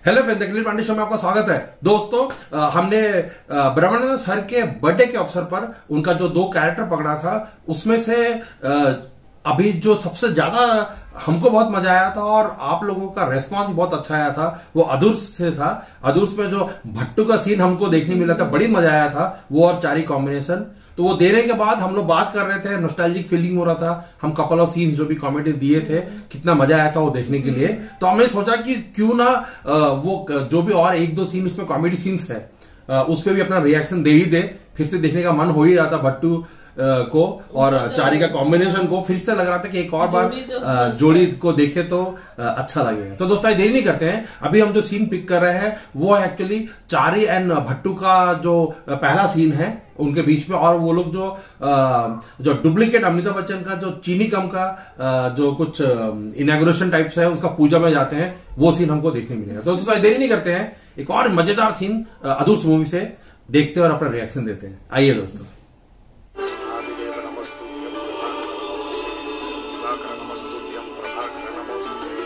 Hello friend the Pandey show में आपका स्वागत है दोस्तों अ, हमने अ, ब्रह्मानंद सर के बर्थडे के अवसर पर उनका जो दो कैरेक्टर पकड़ा था उसमें से अ, अभी जो सबसे ज्यादा हमको बहुत मजा आया था और आप लोगों का रेस्पॉन्स बहुत अच्छा आया था वो अधूर्स से था अधूर्स में जो भट्टू का सीन हमको देखने मिला था बड़ी मजा आया था वो और चारी कॉम्बिनेशन तो वो देने के बाद हम लोग बात कर रहे थे नोस्टैल्जिक फीलिंग हो रहा था हम कपल ऑफ सीन्स जो भी कॉमेडी दिए थे कितना मजा आया था वो देखने के लिए तो हमने सोचा कि क्यों ना अ, वो क- जो भी और एक दो सीन उसमें कॉमेडी सीन्स है अ, उस पर भी अपना रिएक्शन दे ही दे फिर से देखने का मन हो ही रहा था भट्टू अ, को और चारी का कॉम्बिनेशन को फिर से लग रहा था कि एक और बार जोड़ी जो अ, जोड़ी को देखे तो अ, अच्छा लगेगा तो दोस्तों देरी नहीं करते हैं अभी हम जो सीन पिक कर रहे हैं वो है एक्चुअली चारी एंड भट्टू का जो अ, पहला सीन है उनके बीच में और वो लोग जो अ, जो डुप्लीकेट अमिताभ बच्चन का जो चीनी कम का अ, जो कुछ इनाग्रेशन टाइप्स है उसका पूजा में जाते हैं वो सीन हमको देखने मिलेगा तो दोस्तों देरी नहीं करते हैं एक और मजेदार सीन अधूर्स मूवी से देखते हैं और अपना रिएक्शन देते हैं आइए दोस्तों आदिदेव नमस्तुभ्यं प्रभाकर नमस्तुभ्यं प्रभाकर नमस्तुभ्ये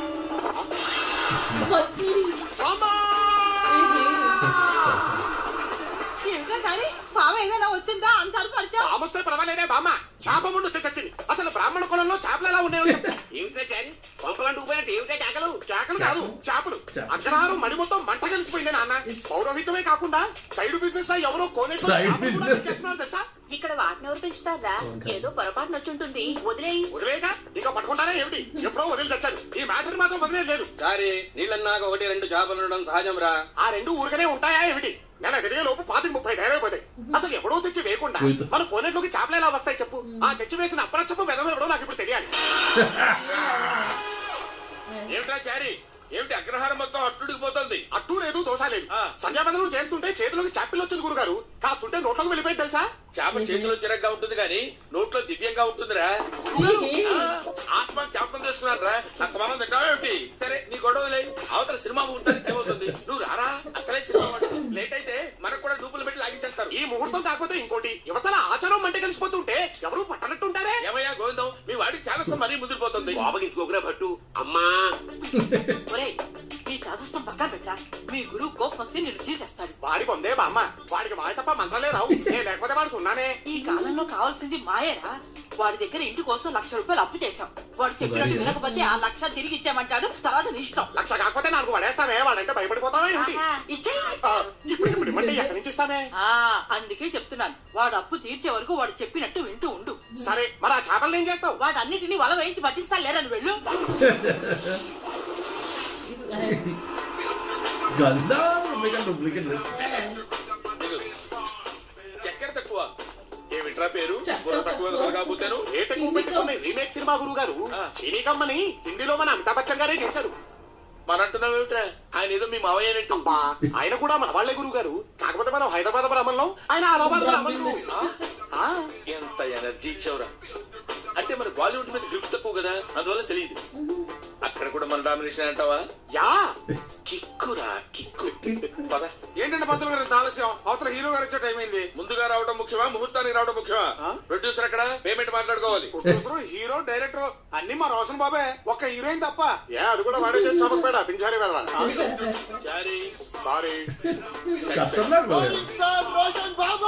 ఏమిటో కానీ పాము ఏదైనా వచ్చిందా అంత అరుపరిచావు పామొస్తే పర్వాలేదే బామ్మ చేప ముందు వచ్చి చచ్చింది అసలు బ్రాహ్మణ కులంలో చేపలు ఎలా ఉన్నాయో చెప్పు. ఏమిట్రా చారి పంపలంటూ పోయినట్టు ఏమిటా కేకలు కేకలు కాదు చేపలు అగ్రహారం మడి మొత్తం మంట కలిసిపోయింది నాన్న పౌరోహితమే కాకుండా సైడ్ బిజినెస్ ఎవరో కోనేట్లో Side చేపలు కూడా business. చేస్తున్నారు తెలుసా ఇక్కడ వాటిని ఎవరు పెంచుతారా ఏదో పొరపాటున వచ్చుంటుంది వదిలేయి వదిలేక ఇక పట్టుకుంటానే ఏమిటి ఎప్పుడో వదిలి చచ్చాను ఈ మ్యాటర్ మాత్రం వదిలేదు లేదు సారీ నీళ్ళన్నాక ఒకటి రెండు చేపలు ఉండడం సహజం రా ఆ రెండు ఊరికనే ఉంటాయా ఏమిటి నెల తిరిగే లోపు పాతికి ముప్పై తయారైపోతాయి అసలు ఎవడో తెచ్చి వేయకుండా పోయితో. మన కోనేట్లోకి చేపలు ఎలా వస్తాయి చెప్పు ఆ తెచ్చి వేసిన అప్పలచ్చప్పు వెదవ ఎవడో నాకు ఇప్పుడు తెలియాలి ఏమిట్రా చారి ఏమిటి అగ్రహారం మొత్తం అట్టుడికి పోతుంది అట్టూ లేదు దోశ లేదు ఆ. సంధ్యాబంధనం చేస్తుంటే చేతిలోకి చాపిల్ వచ్చింది గురుగారు కాస్తుంటే నోట్లోకి వెళ్ళిపోయి తెలుసా చేప చేతిలో చిరగ్గా ఉంటుంది కానీ నోట్లో దివ్యంగా ఉంటుందిరా ఆ, ఆస్మాన్ చేపలు తీసుకున్నాను రా అస్తమానం తింటావా ఏమిటి సరే నీ గొడవ లే అవతల సినిమా ముహూర్తానికి ఏమవుతుంది నువ్వు రారా అసలే సినిమా వాడు. లేట్ అయితే మనకు కూడా డూపులు పెట్టి లాగించేస్తారు ఈ ముహూర్తం కాకపోతే ఇంకోటి యువతల ఆచారం మంట కలిసిపోతుంటే ఎవరు పట్టనట్టుంటారే ఏమయ్యా గోవిందం మీ వాడికి చాలా మరీ ముదిరిపోతుంది కోపగించుకోకరా భట్టు అమ్మా ఒరేయ్ ఈ చాదస్తం పక్కన పెట్టా మీ గురువు కోపం వస్తే నేను తీసేస్తాడు వాడి పొందే బామ్మ వాడికి మాయ తప్ప మంత్రాలే రావు నేను లేకపోతే వాడు సున్నానే ఈ కాలంలో కావాల్సింది మాయేరా వాడి దగ్గర ఇంటి కోసం లక్ష రూపాయలు అప్పు చేశాం వాడు చెప్పినట్టు వినకపోతే ఆ లక్ష తిరిగి ఇచ్చామంటాడు తర్వాత నీ ఇష్టం లక్ష కాకపోతే నాలుగు పడేస్తామే వాడంటే భయపడిపోతావా ఏమిటి ఆహా, ఇచ్చేయ్ ఆ, ఇప్పుడు ఇప్పుడు ఇవ్వండి ఎక్కడి నుంచి ఇస్తామే ఆ, అందుకే చెప్తున్నాను వాడు అప్పు తీర్చే వరకు వాడు చెప్పినట్టు వింటూ ఉండు సరే మరి ఆ చేపలు ఏం చేస్తావు వాటన్నిటిని వల వేయించి పట్టిస్తా లేరని వెళ్ళు गंदा डुप्लीकेट చక్కెర తక్కువ ఏమిట్రా పేరు బుర్ర తక్కువ అసలు కాకపోతేను రేట్ ఎక్కువ పెట్టుకుని రీమేక్ సినిమా గురువు గారు చీనీ కమ్మని హిందీలో మన అమితాబ్ బచ్చన్ గారే చేశారు మనంటున్నావు ఏమిట్రా ఆయన ఏదో మీ మావయ్య అయినట్టు అబ్బా, ఆయన కూడా మన వాళ్లే గురువు గారు కాకపోతే మనం హైదరాబాద్ బ్రాహ్మణం ఆయన అలహాబాద్ బ్రాహ్మణులు ఆ, ఎంత ఎనర్జీ ఇచ్చావురా అంటే మన బాలీవుడ్ మీద గ్రిప్ తక్కువ కదా అందువల్ల తెలియదు అక్కడ కూడా మన డామినేషన్ అంటావా యా కిక్కురా కిక్కు పద ఏంటంటే పంతులు గారు ఇంత ఆలస్యం అవతల హీరో గారు వచ్చే టైం అయింది ముందుగా రావడం ముఖ్యమా ముహూర్తానికి రావడం ముఖ్యమా ఆ? ప్రొడ్యూసర్ అక్కడ పేమెంట్ మాట్లాడుకోవాలి ప్రొడ్యూసర్ హీరో డైరెక్టర్ అన్ని మా రోషన్ బాబే ఒక్క హీరోయిన్ తప్ప ఏ అది కూడా వాడే చేసి చదవకపోయాడా పించారి కదా చారీ సారీ खतरनाक लोग हैं స్టార్ రోషన్ బాబు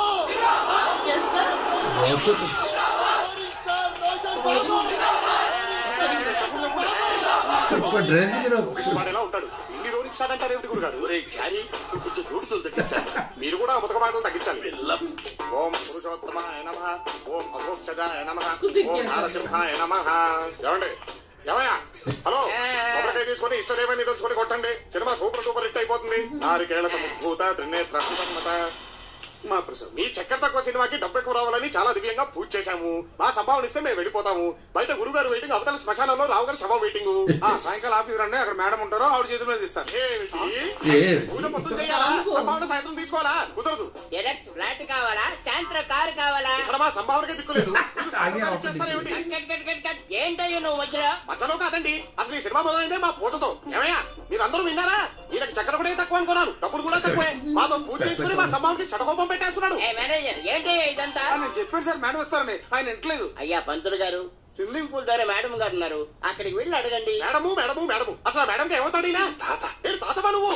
उसका ड्रेस भी जरा వాడు ఎలా ఉంటాడు ఇన్ని రోజులు స్టార్ట్ అంటారు ఏమిటి గురుగారు ఒరే చారీ నువ్వు కొంచెం రోడ్డుతో తగ్గించాలి మీరు కూడా ముతక మాటలు తగ్గించాలి పిల్ల ఓం పురుషోత్తమాయ నమ ఓం అధోక్షజాయ నమ ఓం నరసింహాయ నమ ఏమండి ఏమయ్యా హలో కొబ్బరికాయ తీసుకొని ఇష్టదేవాన్ని తెలుసుకొని కొట్టండి సినిమా సూపర్ డూపర్ హిట్ అయిపోతుంది నారికేళ సముద్భూత త్రినేత్ర సమ్మత మా ప్రసాద్ మీ చక్కెర తక్కువ సినిమాకి డబ్బు ఎక్కువ రావాలని చాలా దివ్యంగా పూజ చేశాము మా సంభావన ఇస్తే మేము వెళ్ళిపోతాము బయట గురుగారు వెయిటింగ్ అవతల శ్మశానంలో రావు గారు శవం వెయిటింగ్ సాయంకాలం ఆఫీస్ రండి అక్కడ మేడం ఉంటారో ఆవిడ చేతుల మీద ఇస్తారు ఏ పూజ పొద్దున్న చేయాలా సంభావన సాయంత్రం తీసుకోవాలా కుదరదు డైరెక్ట్ ఫ్లాట్ కావాలా సాయంత్రం కారు కావాలా ఇక్కడ మా సంభావనకే దిక్కులేదు ఆగే ఆఫీస్ చేస్తారేమిటి? Cut cut cut cut cut ఏంటయ్యో నువ్వు మధ్యలో మధ్యలో కాదండి అసలు ఈ సినిమా మొదలైందే మా పూజతో ఏమయ్యా మీరందరూ విన్నారా వీళ్ళకి చక్కెర కూడా తక్కువ అనుకున్నాను డబ్బులు కూడా తక్కువే మాతో పూజ చేసుకుని మా సంభావనకి చటకోపం పెట్టేస్తున్నాడు ఏ మేనేజర్ ఏంటయ్యా ఇదంతా నేను చెప్పాను సార్ మేడం వస్తారని ఆయన ఇంట్లేదు అయ్యా పంతులు గారు స్విమ్మింగ్ పూల్ దగ్గర మేడం గారు ఉన్నారు అక్కడికి వెళ్ళి అడగండి మేడము మేడము మేడము అసలు ఆ మేడంకి ఏమవుతాడు ఈయన? ఏంటి తాత వెదవా నువ్వు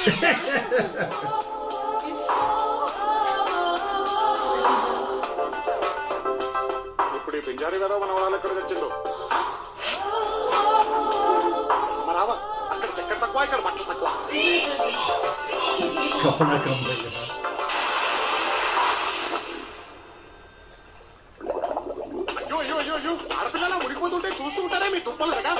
ఇప్పుడు ఈ పింజారి వెదవ మన వాళ్ళు ఎక్కడ తెచ్చిందో మరావా అక్కడ చక్కెర తక్కువ ఇక్కడ బట్టలు తక్కువ कपड़ा कम लगेगा అయ్యో అయ్యో అయ్యో అయ్యో ఆడపిల్లలా ఉడికిపోతుంటే చూస్తూ ఉంటారే మీ తుప్పలు కదా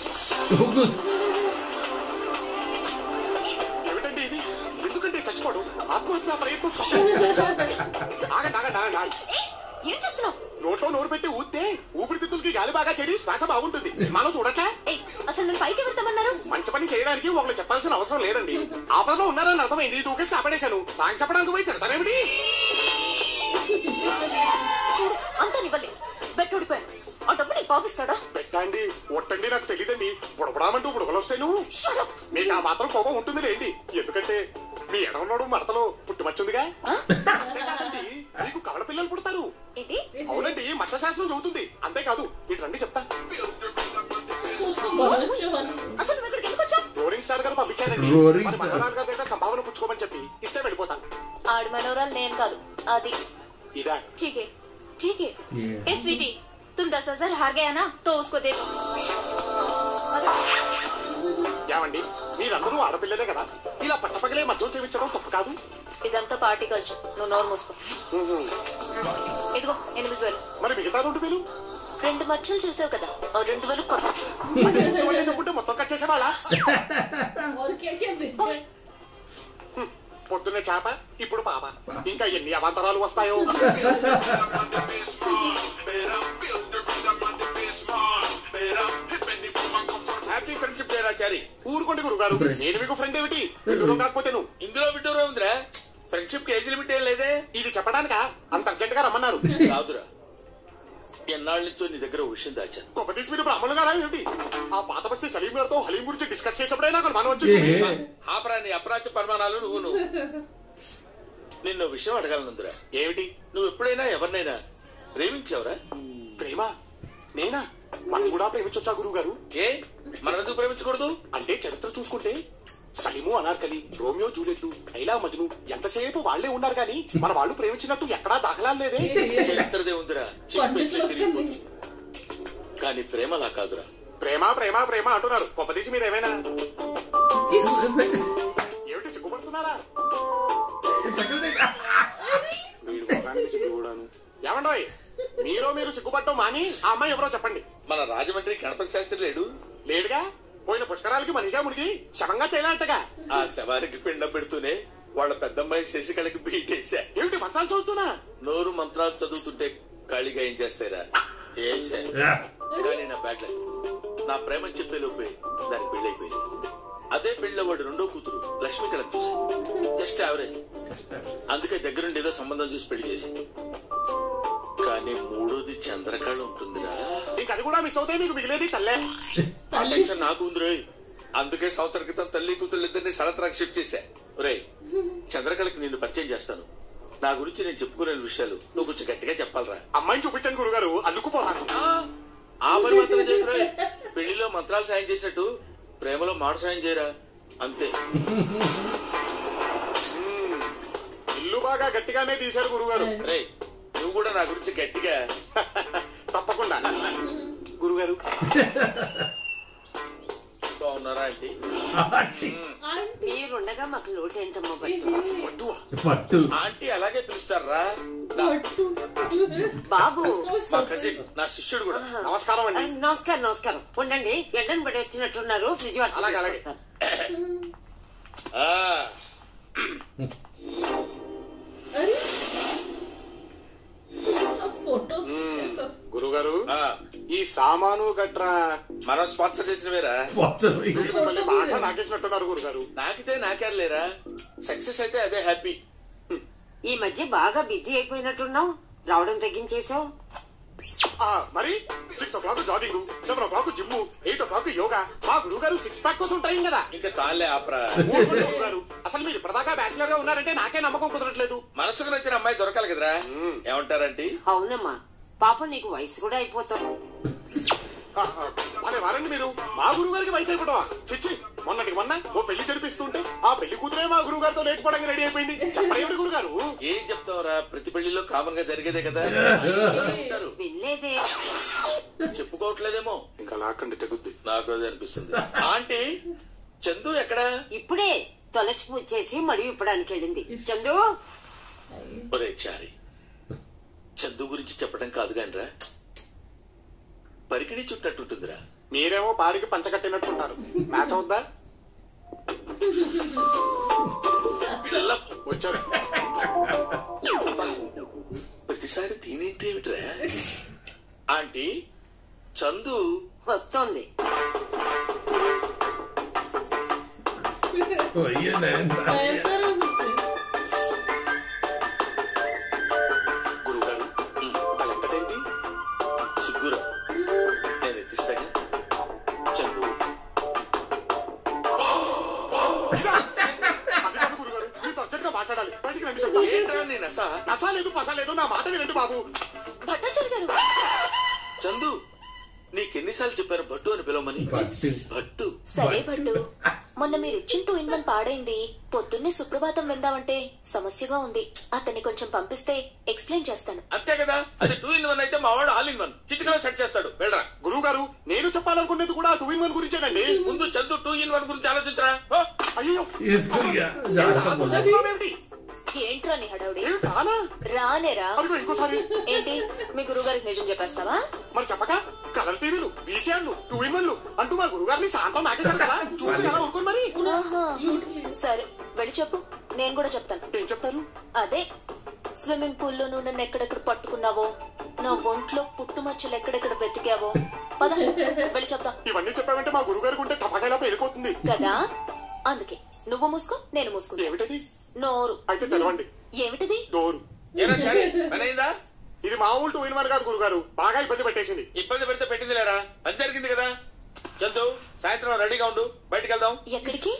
ఏమిటండి ఇది ఎందుకంటే చచ్చిపోవడం ఆత్మహత్య ప్రయత్నం ఆగండి ఆగండి ఆగండి ఆగండి ఏం చేస్తున్నావు నోట్లో నోరు పెట్టి ఊస్తే ఊపిరితిత్తులకి గాలి బాగా చేరి శ్వాస బాగుంటుంది సినిమాలో చూడట్లే ఏయ్ అసలు నన్ను పైకి వెళ్తామన్నారు మంచి పని చేయడానికి ఒకళ్ళు చెప్పాల్సిన అవసరం లేదండి ఆపదలో ఉన్నారని అర్థమైంది దూకేసి కాపాడేశాను థ్యాంక్స్ చెప్పడానికి పోయి తిడతారేమిటి చూడు అంతా నివ్వలే బెట్ ఓడిపోయాను ఆ డబ్బు నీకు పాపిస్తాడా పెట్టండి ఒట్టండి నాకు తెలియదండి బుడబడామంటూ బుడగలొస్తాయి నువ్వు Shut up. మీకు ఆ మాత్రం కోపం ఉంటుంది లేండి ఎందుకంటే మీ ఎడమన్నాడు మడతలో పుట్టుమచ్చుందిగా అంతేకాదండి మీకు కవల పిల్లలు పుడతారు ఏంటి అవునండి మత్స్య శాస్త్రం చదువుతుంది అంతేకాదు ఇటు రండి చెప్తా అసలు నువ్వు ఇక్కడికి ఎందుకు వచ్చావు రోరింగ్ స్టార్ గారు పంపించారండి రోరింగ్ మరి స్టార్. మనవరాలు గారి దగ్గర సంభావన పుచ్చుకోమని చెప్పి ఇస్తే వెళ్ళిపోతాను ఆడి మనోరాలు నేను కాదు అది ఇదా ठीक है ठीक है ये। ए स्वीटी तुम दस हजार हार गया ना तो उसको दे दो ఏమండి మీరందరూ ఆడపిల్లలే కదా ఇలా పట్టపగలే మద్యం సేవించడం తప్పు కాదు ఇదంతా పార్టీ కల్చర్ నువ్వు నోరు మూసుకో ఇదిగో ఎనిమిది వేలు మరి మిగతా రెండు వేలు రెండు మచ్చలు చూసావు కదా ఆ రెండు వేలు కొట్టు అది చూసేవాళ్ళే చెప్పుంటే మొత్తం కట్ చేసేవాళ్ళ और क्या क्या दे పోయ్. పొద్దున్నే చేప ఇప్పుడు పాప ఇంకా ఎన్ని అవాంతరాలు వస్తాయో హ్యాపీ ఫ్రెండ్షిప్ డే రాచారి ఊరుకోండి గురుగారు నేను మీకు ఫ్రెండ్ ఏమిటి విడ్డూరం కాకపోతే నువ్వు ఇందులో విడ్డూరం ఉందిరా ఫ్రెండ్షిప్ కి ఏజ్ లిమిట్ ఏం లేదే ఇది చెప్పడానికా అంత అర్జెంట్ గా రమ్మన్నారు కాదురా ఎన్నాళ్ళ నుంచో నీ దగ్గర ఓ విషయం దాచాను గొప్ప తీసి మీరు బ్రాహ్మణులు గారా ఏమిటి ఆ పాత బస్తీ సలీం గారితో హలీం గురించి డిస్కస్ చేసేప్పుడే నాకు అనుమానం వచ్చింది ఏ ఆపరా నీ అపరాధ పరిమాణాలు నువ్వు నువ్వు నిన్ను ఓ విషయం అడగాలనుందిరా ఏమిటి నువ్వు ఎప్పుడైనా ఎవరినైనా ప్రేమించావురా ప్రేమ నేనా మనం కూడా ప్రేమించొచ్చా గురువు గారు ఏ మనం ఎందుకు ప్రేమించకూడదు అంటే చరిత్ర చూసుకుంటే సలీము అనార్కలి రోమియో జూలియట్లు ఐలా మజ్ను ఎంతసేపు వాళ్లే ఉన్నారు కానీ మన వాళ్ళు ప్రేమించినట్టు ఎక్కడా దాఖలాలు లేదే చరిత్రదే ఉందిరా చెప్పేస్తే తిరిగిపోతుంది కానీ ప్రేమలా కాదురా ప్రేమ ప్రేమ ప్రేమ అంటున్నారు గొప్పదీసి మీరు ఏమైనా ఏమిటి సిగ్గుపడుతున్నారా వీడు మొఖానికి సిగ్గు కూడాను. ఏమండోయ్ మీరు మీరు సిగ్గుపడటం మాని ఆ అమ్మాయి ఎవరో చెప్పండి మన రాజమండ్రి గణపతి శాస్త్రి లేడు లేడుగా పోయిన పుష్కరాలకి మనీగా మునిగి శవంగా తేలాంటగా ఆ శవానికి పిండం పెడుతూనే వాళ్ళ పెద్దమ్మాయి శశికళకి బీటేశా ఏమిటి మంత్రాలు చదువుతున్నా నోరు మంత్రాలు చదువుతుంటే ఖాళీగా ఏం చేస్తారా ఏసా కానీ నా బ్యాడ్ లక్ నా ప్రేమని చెప్పే లోపే దానికి పెళ్ళైపోయింది అదే పెళ్ళిలో వాడు రెండో కూతురు లక్ష్మి కళ చూసి జస్ట్ యావరేజ్ అందుకే దగ్గరుండి ఏదో సంబంధం చూసి పెళ్లి చేసి కానీ మూడోది చంద్రకళ ఉంటుందిరా ఇంక అది కూడా మిస్ అవుతాయి మీకు మిగిలేది తల్లే ఆ టెన్షన్ నాకు ఉంది రోయ్ అందుకే సంవత్సరం క్రితం తల్లి కూతురు ఇద్దరిని సడత్రాకి షిఫ్ట్ చేశా రే చంద్రకళకి నిన్ను పరిచయం చేస్తాను నా గురించి నేను చెప్పుకునే విషయాలు నువ్వు కొంచెం గట్టిగా చెప్పాలరా అమ్మాయిని చూపించండి గురుగారు అల్లుకుపోతాను ఆ, ఆ పని మాత్రం చేయకు రోయ్. పెళ్లిలో మంత్రాలు సాయం చేసినట్టు ప్రేమలో మాట సాయం చేయరా అంతే ఇల్లు బాగా గట్టిగానే తీశారు గురుగారు రే నువ్వు కూడా నా గురించి గట్టిగా తప్పకుండా గురుగారు బాగున్నారా ఆంటీ మీరుండగా మాకు లోటేంటమ్మా బట్టు వద్దువా పట్టు ఆంటీ అలాగే పిలుస్తారా బాబు మా కజిన్ నా శిష్యుడు కూడా నమస్కారం ఆ, అండి నమస్కారం నమస్కారం ఉండండి ఎండను పడి వచ్చినట్టున్నారు ఫ్రిడ్జ్ వాటర్ అలాగే, అలాగే. తీసుకొస్తాను. ఆ, अरे सब फोटोज सब గురుగారు ఆ, ఈ సామాను గట్రా మనం స్పాన్సర్ చేసినవేరా పట్టు మిమ్మల్ని బాగా నాకేసినట్టున్నారు గురుగారు నాకితే నాకే లేరా సక్సెస్ అయితే అదే హ్యాపీ ఈ మధ్య బాగా బిజీ అయిపోయినట్టున్నావు రావడం తగ్గించేశావు ఆ, మరి six o'clock jogging seven o'clock gym eight o'clock yoga మా గురువు గారు సిక్స్ ప్యాక్ కోసం ట్రైన్ కదా ఇంకా చాలే ఆపరా ఊరుకోండి గురుగారు అసలు మీరు ఇప్పటిదాకా బ్యాచిలర్ గా ఉన్నారంటే నాకే నమ్మకం కుదరట్లేదు మనసుకు నచ్చిన అమ్మాయి దొరకాలి కదరా ఏమంటారంటీ అవునమ్మా పాప నీకు వయసు కూడా అయిపోతావు ఆ, ఆ, అరే వారండి మీరు మా గురువు గారికి వయసు అయిపోవడమా చిచ్చి మొన్నటి మొన్న ఓ పెళ్లి జరిపిస్తుంటే ఆ పెళ్లి కూతురే మా గురువు గారితో లేచిపోవడానికి రెడీ అయిపోయింది చెప్పండి గురుగారు ఏం చెప్తావురా ప్రతి పెళ్లిలో కామన్ గా జరిగేదే కదా ఉంటారు. వినలేదే చెప్పుకోవట్లేదేమో ఇంకా లాక్కండి తెగుద్ది నాకు అదే అనిపిస్తుంది ఆంటీ చందు ఎక్కడా ఇప్పుడే తులసి పూజ చేసి మడి ఇప్పడానికి వెళ్ళింది చందు ఒరే చారి చందు గురించి చెప్పడం కాదు కానిరా పరికిణి చుట్టట్టుంటుందిరా మీరేమో పాడికి పంచకట్టినట్టున్నారు మ్యాచ్ అవుద్దా ఇదల్లా వచ్చారు ప్రతిసారి దీనేంటి ఏమిట్రా ఆంటీ చందు వస్తోంది वही है नयनतारा। నయనతార ఉంది. గురువు గారు తలెత్తదేంటి సిగ్గురా నేను ఎత్తిస్తాగా చందు అది కాదు గురుగారు మీతో అర్జెంట్గా మాట్లాడాలి బయటికి రండి చెప్తా ఏంట్రా నేను అసా నసా లేదు పసా లేదు నా మాట వినండి బాబు భట్టాచారి గారు చందు నీకెన్నిసార్లు చెప్పాను భట్టు అని పిలవమని భట్టు. భట్టు సరే భట్టు మొన్న మీరు ఇచ్చిన టూ ఇన్ వన్ పాడైంది పొద్దున్నే సుప్రభాతం విందామంటే సమస్యగా ఉంది అతన్ని కొంచెం పంపిస్తే ఎక్స్ప్లెయిన్ చేస్తాను అంతే కదా అది టూ ఇన్ వన్ అయితే మా వాడు ఆల్ ఇన్ వన్ చిటికలో సెట్ చేస్తాడు వెళ్ళరా గురువు గారు నేను చెప్పాలనుకునేది కూడా టూ ఇన్ వన్ గురించేనండి ముందు చందు టూ ఇన్ వన్ గురించి ఆలోచించరా ఓ, అయ్యో इसको क्या ज्यादा बोला। ఏంటి ఏంట్రా నీ హడావుడి ఏమిటి రానా రానేరా అదిగో ఇంకోసారి ఏంటి మీ గురుగారికి నిజం చెప్పేస్తావా మరి చెప్పక కలర్ టీవీలు వీసీఆర్లు టూ ఇన్ వన్లు అంటూ మా గురువు గారిని శాంతం నాకేశారు కదా చూసి ఎలా ఊరుకోను మరి ఆహా. సరే వెళ్ళి చెప్పు నేను కూడా చెప్తాను ఏం చెప్తారు అదే స్విమ్మింగ్ పూల్ లో నువ్వు నన్ను ఎక్కడెక్కడ పట్టుకున్నావో నా ఒంట్లో పుట్టుమచ్చలు ఎక్కడెక్కడ వెతికావో పద వెళ్ళి చెప్తా ఇవన్నీ చెప్పామంటే మా గురువు గారికి ఉంటే తప్పకాయలా పేరుకోతుంది కదా అందుకే నువ్వు మూసుకో నేను మూసుకుంటా ఏమిటది నోరు అయితే తెలవండి ఏమిటిది డోరు ఏరా చారి, పని అయిందా ఇది మామూలు టూ ఇన్ వన్ కాదు గురుగారు బాగా ఇబ్బంది పెట్టేసింది ఇబ్బంది పెడితే పెట్టింది లేరా పని జరిగింది కదా చందు సాయంత్రం రెడీగా ఉండు బయటికి వెళ్దాం ఎక్కడికి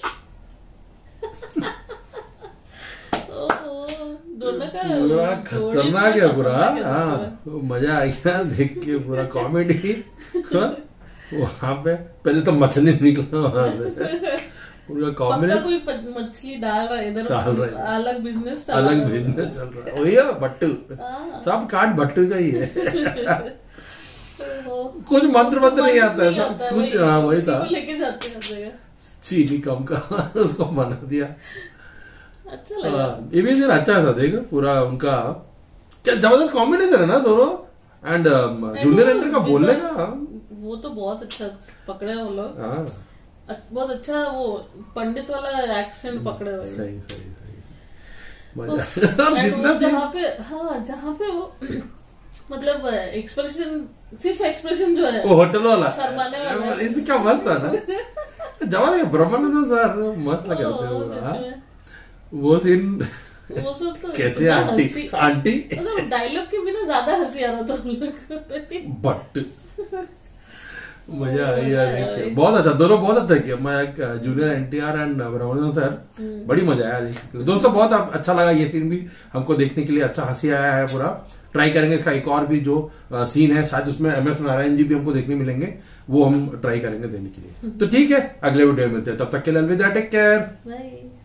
ओहो, दोनों का पूरा जोड़ी खतरनाक है पूरा खतरनाक है हाँ सच में। मजा आ गया देख के पूरा कॉमेडी वहां पे पहले तो मछली निकला वहां से पूरा पक्का कॉमेडी कोई प- मछली डाल रहा है इधर डाल रहा है। अलग बिजनेस अलग बिजनेस चल रहा है वही है बट्टू हाँ। सब काट बट्टू का ही है कुछ मंत्र मंत्र नहीं आता है सब कुछ हाँ वही था लेके जाते हैं हर जगह चीनी कम का उसको बना दिया अच्छा लगा हाँ, ये भी दिन अच्छा था देख पूरा उनका क्या जबरदस्त कॉम्बिनेशन है ना दोनों एंड जूनियर एंटर का बोलने का वो तो बहुत अच्छा पकड़े वो लोग हाँ अ- बहुत अच्छा वो पंडित वाला एक्सेंट पकड़े हुए हैं। सही सही सही मजा और And जितना वो जहाँ पे हाँ जहाँ पे वो मतलब एक्सप्रेशन सिर्फ एक्सप्रेशन जो है वो होटल वाला शर्माने वाला है। इसमें क्या मस्त था ना जवाब ब्रह्मानंद सर मस्त लगे होते हाँ, वो सच हाँ। में। वो सीन वो सब तो कहते हैं इतना आंटी हंसी- आंटी मतलब डायलॉग के बिना ज्यादा हंसी आ रहा था हम लोग को। बट मजा आई यार देख के। बहुत अच्छा दोनों बहुत अच्छा किया मैं junior NTR and Brahmanand sir बड़ी मजा आया देख के। दोस्तों बहुत अच्छा लगा ये सीन भी हमको देखने के लिए अच्छा हंसी आया है पूरा ट्राई करेंगे इसका एक और भी जो सीन है शायद उसमें एम एस नारायण जी भी हमको देखने मिलेंगे वो हम ट्राई करेंगे देने के लिए तो ठीक है अगले वीडियो में मिलते हैं तब तक के लिए अलविदा टेक केयर Bye.